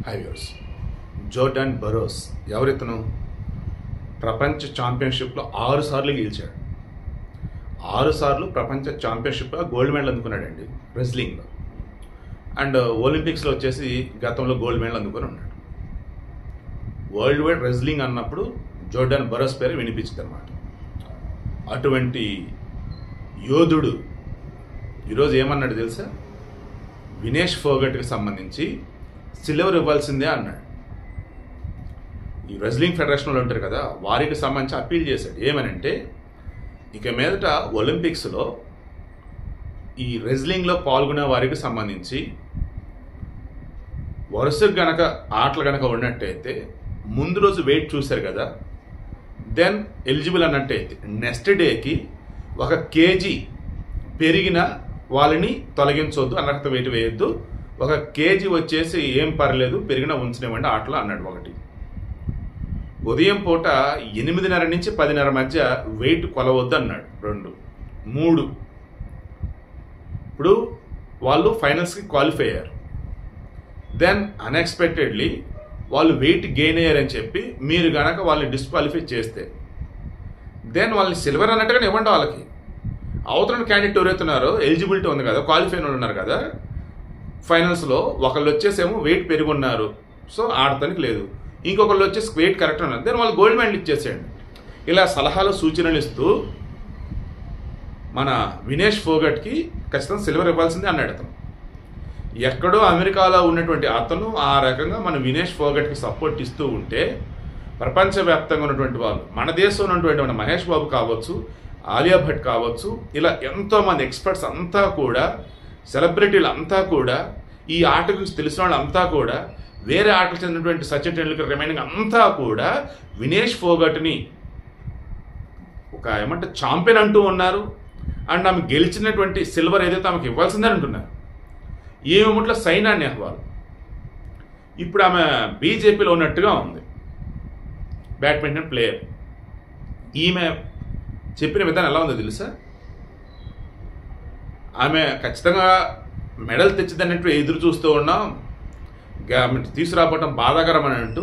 హైవేర్స్ Jordan Barroz ఎవరితను ప్రపంచ ఛాంపియన్షిప్లో ఆరు సార్లు గెలిచాడు ఆరు సార్లు ప్రపంచ ఛాంపియన్షిప్లో గోల్డ్ మెడల్ అందుకున్నాడండి రెజ్లింగ్లో అండ్ ఒలింపిక్స్లో వచ్చేసి గతంలో గోల్డ్ మెడల్ అందుకొని ఉన్నాడు వరల్డ్ వైడ్ రెజ్లింగ్ అన్నప్పుడు జోర్డాన్ బరోస్ పేరు వినిపించింది అనమాట అటువంటి యోధుడు ఈరోజు ఏమన్నాడు తెలుసా వినేష్ ఫోగట్కి సంబంధించి సిల్వర్ ఇవ్వాల్సిందే అన్నాడు ఈ రెజ్లింగ్ ఫెడరేషన్లో ఉంటారు కదా వారికి సంబంధించి అప్పీల్ చేశాడు ఏమనంటే ఇక మీదట ఒలింపిక్స్లో ఈ రెజ్లింగ్లో పాల్గొనే వారికి సంబంధించి వరుసకు గనక ఆటలు గనక ఉన్నట్టయితే ముందు రోజు వెయిట్ చూశారు కదా దెన్ ఎలిజిబుల్ అన్నట్టయితే నెక్స్ట్ డేకి ఒక కేజీ పెరిగిన వాళ్ళని తొలగించవద్దు అనర్హత వెయిట్ వేయొద్దు ఒక కేజీ వచ్చేసి ఏం పర్లేదు పెరిగిన ఉంచనివ్వండి ఆటలో అన్నాడు ఒకటి ఉదయం పూట ఎనిమిదిన్నర నుంచి పదిన్నర మధ్య వెయిట్ కొలవద్దు అన్నాడు రెండు మూడు ఇప్పుడు వాళ్ళు ఫైనల్స్కి క్వాలిఫై అయ్యారు దెన్ అన్ఎక్స్పెక్టెడ్లీ వాళ్ళు వెయిట్ గెయిన్ అయ్యారని చెప్పి మీరు గనక వాళ్ళని డిస్క్వాలిఫై చేస్తే దెన్ వాళ్ళని సిల్వర్ అన్నట్టుగానే ఇవ్వండి వాళ్ళకి అవతల క్యాండిడేట్ ఎవరైతున్నారో ఎలిజిబిలిటీ ఉంది కదా క్వాలిఫై ఉన్నారు కదా ఫైనల్స్లో ఒకళ్ళు వచ్చేసేమో వెయిట్ పెరిగి ఉన్నారు సో ఆడటానికి లేదు ఇంకొకళ్ళు వచ్చేసి వెయిట్ కరెక్ట్ ఉన్నారు దెన్ వాళ్ళు గోల్డ్ మెడల్ ఇచ్చేసేయండి ఇలా సలహాలు సూచనలు ఇస్తూ మన వినేష్ ఫోగట్కి ఖచ్చితంగా సిల్వర్ ఇవ్వాల్సిందే అన్నాడు అతను ఎక్కడో అమెరికాలో ఉన్నటువంటి అతను ఆ రకంగా మన వినేష్ ఫోగట్కి సపోర్ట్ ఇస్తూ ఉంటే ప్రపంచవ్యాప్తంగా ఉన్నటువంటి వాళ్ళు మన దేశంలో ఉన్నటువంటి మన మహేష్ బాబు కావచ్చు ఆలియా భట్ కావచ్చు ఇలా ఎంతోమంది ఎక్స్పర్ట్స్ అంతా కూడా సెలబ్రిటీలు అంతా కూడా ఈ ఆట గురించి తెలిసిన వాళ్ళంతా కూడా వేరే ఆటలు చెందినటువంటి సచిన్ టెండూల్కర్ రిమైనింగ్ అంతా కూడా వినేష్ ఫోగట్ని ఒక ఏమంటే ఛాంపియన్ అంటూ ఉన్నారు అండ్ ఆమె గెలిచినటువంటి సిల్వర్ ఏదైతే ఆమెకు ఇవ్వాల్సిందని అంటున్నారు ఈమె ముట్ల సైనా నెహ్వాల్ ఇప్పుడు ఆమె బీజేపీలో ఉన్నట్టుగా ఉంది బ్యాడ్మింటన్ ప్లేయర్ ఈమె చెప్పిన విధానం ఎలా ఉందో తెలుసా ఆమె ఖచ్చితంగా మెడల్ తెచ్చిదన్నట్టు ఎదురు చూస్తూ ఉన్నాం గా- ఆమె తీసుకురావటం బాధాకరం అని అంటూ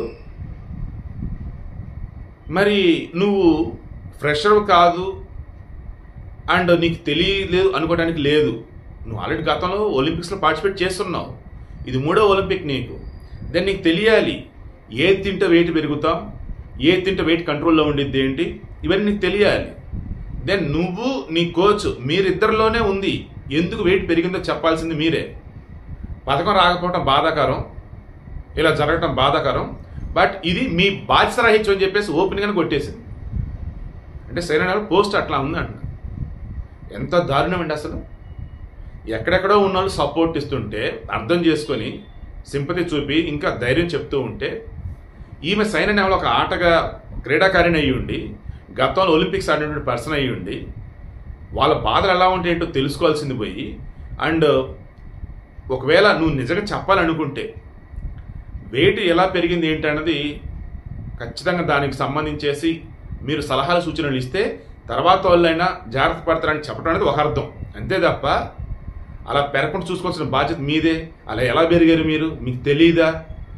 మరి నువ్వు ఫ్రెషర్ కాదు అండ్ నీకు తెలియలేదు అనుకోవడానికి లేదు నువ్వు ఆల్రెడీ గతంలో ఒలింపిక్స్లో పార్టిసిపేట్ చేస్తున్నావు ఇది మూడో ఒలింపిక్ నీకు దెన్ నీకు తెలియాలి ఏ తింటే వెయిట్ పెరుగుతాం ఏ తింటే వెయిట్ కంట్రోల్లో ఉండిద్ది ఏంటి ఇవన్నీ నీకు తెలియాలి దెన్ నువ్వు నీ కోచ్ మీరిద్దరిలోనే ఉంది ఎందుకు వెయిట్ పెరిగిందో చెప్పాల్సింది మీరే పథకం రాకపోవటం బాధాకరం ఇలా జరగటం బాధాకరం బట్ ఇది మీ బాధ్యత రాహిత్యం అని చెప్పేసి ఓపెన్గానే కొట్టేసింది అంటే సరైన పోస్ట్ అట్లా ఉంది అంట ఎంత దారుణం అండి అసలు ఎక్కడెక్కడో ఉన్న వాళ్ళు సపోర్ట్ ఇస్తుంటే అర్థం చేసుకొని సింపతి చూపి ఇంకా ధైర్యం చెప్తూ ఉంటే ఈమె సైన నెవలో ఒక ఆటగా క్రీడాకారిణి అయ్యి ఉండి గతంలో ఒలింపిక్స్ ఆడినటువంటి పర్సన్ అయ్యి ఉండి వాళ్ళ బాధలు ఎలా ఉంటే ఏంటో తెలుసుకోవాల్సింది పోయి అండ్ ఒకవేళ నువ్వు నిజంగా చెప్పాలనుకుంటే వెయిట్ ఎలా పెరిగింది ఏంటి అన్నది ఖచ్చితంగా దానికి సంబంధించేసి మీరు సలహాలు సూచనలు ఇస్తే తర్వాత వాళ్ళైనా జాగ్రత్త పడతారని చెప్పడం అనేది ఒక అర్థం అంతే తప్ప అలా పెరగకుండా చూసుకోవాల్సిన బాధ్యత మీదే అలా ఎలా పెరిగారు మీరు మీకు తెలియదా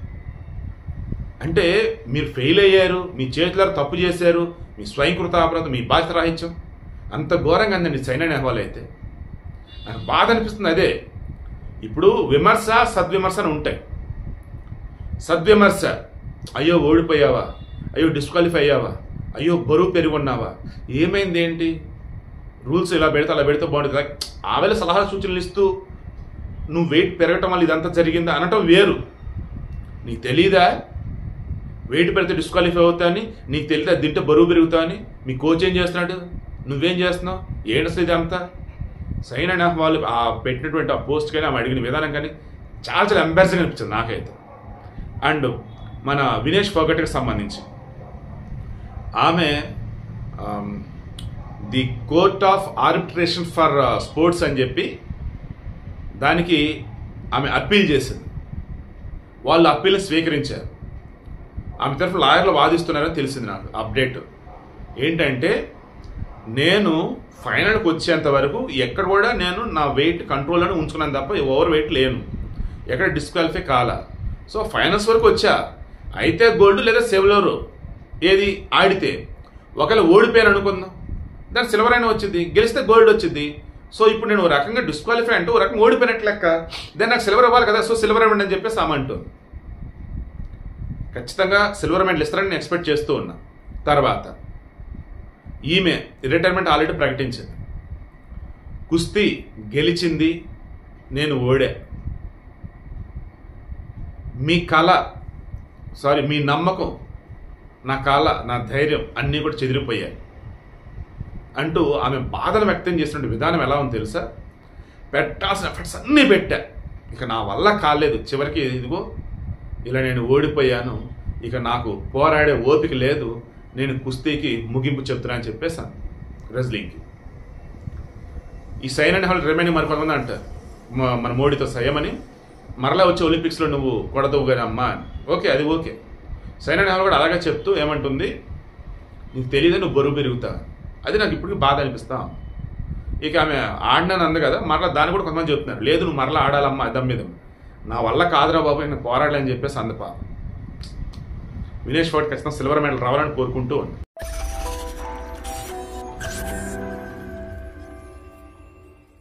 అంటే మీరు ఫెయిల్ అయ్యారు మీ చేతులారు తప్పు చేశారు మీ స్వయంకృత అపరాధం మీ బాధ్యత రాహిత్యం అంత ఘోరంగా అందండి సైనా నెహ్వాల్ అయితే నాకు బాధ అనిపిస్తుంది అదే ఇప్పుడు విమర్శ సద్విమర్శ అని ఉంటాయి సద్విమర్శ అయ్యో ఓడిపోయావా అయ్యో డిస్క్వాలిఫై అయ్యావా అయ్యో బరువు పెరుగున్నావా ఏమైంది ఏంటి రూల్స్ ఇలా పెడితే అలా పెడితే బాగుంటుంది ఆవేళ సలహా సూచనలు ఇస్తూ నువ్వు వెయిట్ పెరగటం వల్ల ఇదంతా జరిగిందా అనటం వేరు నీకు తెలీదా వెయిట్ పెడితే డిస్క్వాలిఫై అవుతా అని నీకు తెలియదా తింటే బరువు పెరుగుతా అని మీ కోచ్ ఏం చేస్తున్నాడు నువ్వేం చేస్తున్నావు ఏంటి అసలు ఇదంతా సైన్ అండ్ హాఫ్ వాళ్ళు ఆ పెట్టినటువంటి ఆ పోస్ట్ కానీ ఆమె అడిగిన విధానం కానీ చాలా చాలా ఎంబారసింగ్ అనిపించింది నాకైతే అండ్ మన వినేష్ ఫోగట్కి సంబంధించి ఆమె the court of arbitration for sports అని చెప్పి దానికి ఆమె అప్పీల్ చేసింది వాళ్ళు అప్పీల్ని స్వీకరించారు ఆమె తరఫున లాయర్లు వాదిస్తున్నారని తెలిసింది నాకు అప్డేట్ ఏంటంటే నేను ఫైనల్కి వచ్చేంత వరకు ఎక్కడ కూడా నేను నా వెయిట్ కంట్రోల్లోనే ఉంచుకున్నాను తప్ప ఓవర్ వెయిట్ లేను ఎక్కడ డిస్క్వాలిఫై కాల సో ఫైనల్స్ వరకు వచ్చా అయితే గోల్డ్ లేదా సిల్వర్ ఏది ఆడితే ఒకవేళ ఓడిపోయాను అనుకుందాం దాని సిల్వర్ అయినా వచ్చింది గెలిస్తే గోల్డ్ వచ్చింది సో ఇప్పుడు నేను ఒక రకంగా డిస్క్వాలిఫై అంటే ఒక రకంగా ఓడిపోయినట్లు లెక్క దాన్ని నాకు సిల్వర్ ఇవ్వాలి కదా సో సిల్వర్ ఇవ్వండి అని చెప్పేసి ఆమె అంటుంది ఖచ్చితంగా సిల్వర్ మెడల్ ఇస్తారని నేను ఎక్స్పెక్ట్ చేస్తూ ఉన్నా తర్వాత ఈమె రిటైర్మెంట్ ఆల్రెడీ ప్రకటించింది కుస్తీ గెలిచింది నేను ఓడా మీ కళ సారీ మీ నమ్మకం నా కళ నా ధైర్యం అన్నీ కూడా చెదిరిపోయాయి అంటూ ఆమె బాధను వ్యక్తం చేసిన విధానం ఎలా ఉంది తెలుసా పెట్టాల్సిన ఎఫర్ట్స్ అన్నీ పెట్టా ఇక నా వల్ల కాలేదు చివరికి ఇదిగో ఇలా నేను ఓడిపోయాను ఇక నాకు పోరాడే ఓపిక లేదు నేను కుస్తీకి ముగింపు చెప్తున్నా అని చెప్పేసాను రెజ్లింగ్కి ఈ సైన్ అండ్ హాల్ రిమైనింగ్ మరి కొంతమంది అంటారు మ- మన మోడీతో సయమని మరలా వచ్చే ఒలింపిక్స్లో నువ్వు కొడతావు కానీ అమ్మా అని ఓకే అది ఓకే సైన్ అండ్ హాల్ కూడా అలాగే చెప్తూ ఏమంటుంది నీకు తెలియదు నువ్వు బరువు పెరుగుతా అది నాకు ఇప్పటికీ బాధ అనిపిస్తా ఇక ఆమె ఆడినాను అంది కదా మరలా దాన్ని కూడా కొంతమంది చెప్తున్నారు లేదు నువ్వు మరలా ఆడాలమ్మా అద్దం మీద నా వల్ల కాదురా బాబు నేను పోరాడలే అని చెప్పేసి అందపా వినేష్ ఫోర్ట్ ఖచ్చితంగా సిల్వర్ మెడల్ రావాలని కోరుకుంటూ ఉంది